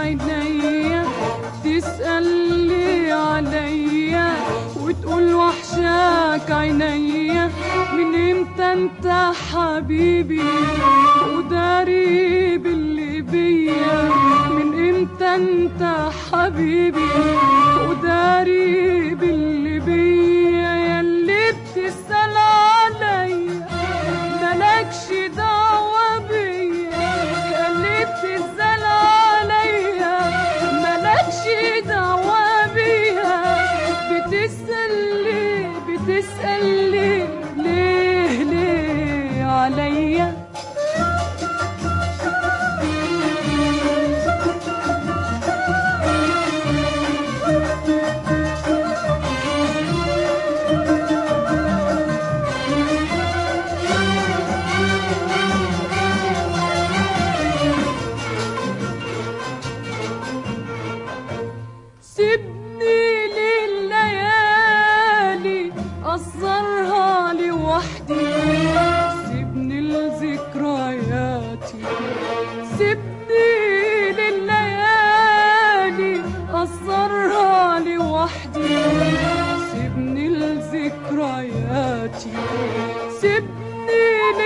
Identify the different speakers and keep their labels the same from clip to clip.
Speaker 1: عينيا تسأل لي عليا وتقول وحشاك عينيا من امتى انت حبيبي وداري باللي بيا من امتى انت حبيبي وداري باللي بيا ياللي بتسأل عليا مالكش دعوة بيا ياللي بتسأل عليا مالكش دعوة بيا بتسأل ليه بتسأل ليه ليه ليه عليا سيبني لليالي أصغرها لوحدي سيبني لذكرياتي سيبني لليالي أصغرها لوحدي سيبني لذكرياتي سيبني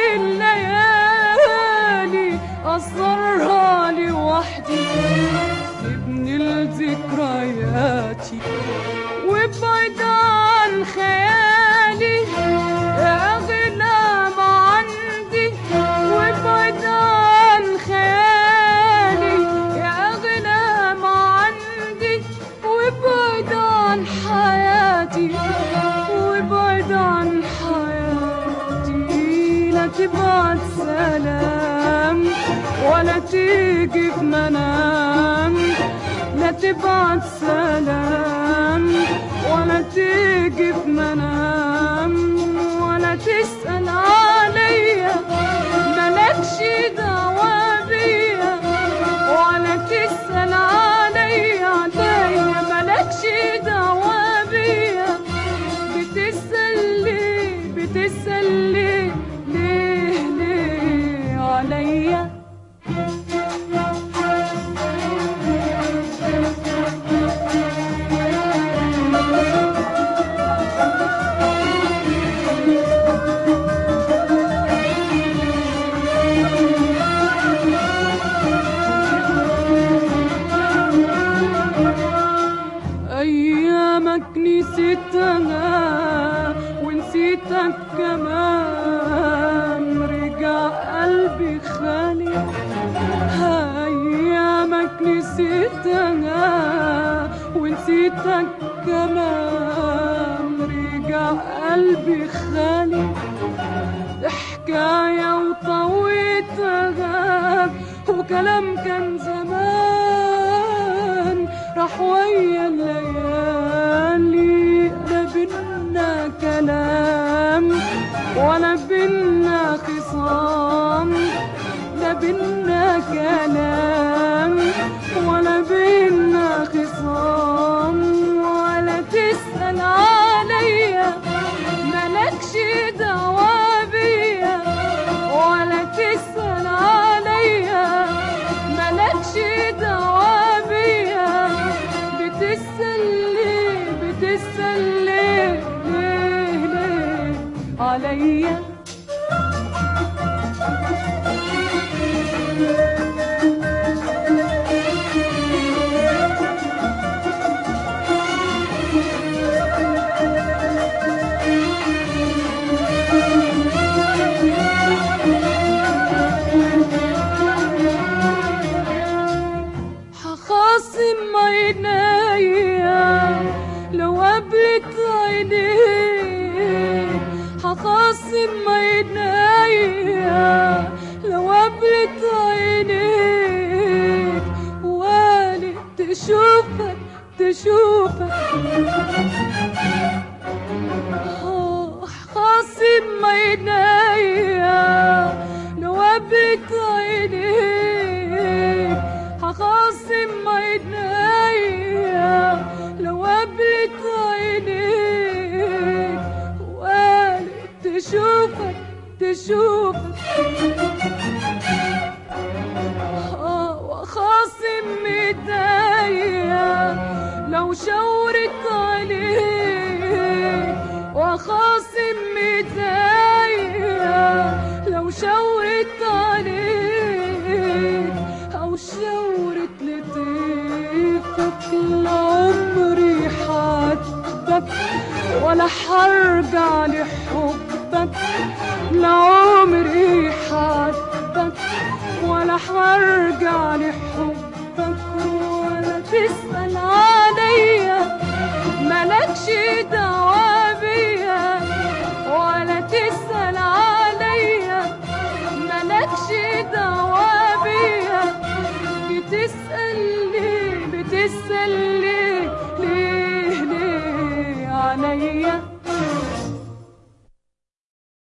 Speaker 1: لليالي أصغرها لوحدي سيبني لذكرياتي وابعد عن خيالي يا أغلى ما عندي وابعد عن خيالي يا أغلى ما عندي وابعد عن حياتي وابعد عن حياتي لا تبعت سلام ولا تيجي في منام لا تبعت سلام ولا تيجي في منام ولا تسأل عليا مالكش دعوة بيا ولا تسأل عليا عليا مالكش دعوة بيا بتسأل ليه بتسأل ليه ليه ليه عليا أيامك نسيتها ونسيتك كمان رجع قلبي خالي أيامك نسيتها ونسيتك كمان رجع قلبي خالي حكاية وطويتها وكلام كان زمان راح ويا الليالي لا بينا كلام ولا بينا خصام لا بينا كلام ولا بينا خصام ولا تسأل عليا مالكش دعوة بيا ولا تسأل عليا مالكش دعوة بيا بتسأل ليه بتسأل ليه ليه ليه عليا هخاصم عينيا لو قبلت عينيك هخاصم عينيا لو قبلت عينيك والي تشوفك تشوفك خاصم عينيا لو قبلت عينيك هخاصم عينيا لو قبلت عينيك وقالت تشوفك تشوفك آه وخاصم ميدان حبك لعمري حبك ولا حرجع لحبك لعمري حبك ولا حرجع لحبك ولا تسأل عليا ملكش دعوة بيا ولا تسأل عليا ملكش دعوة بيا بتسأل ليه بتسأل ليه ليه ليه عليا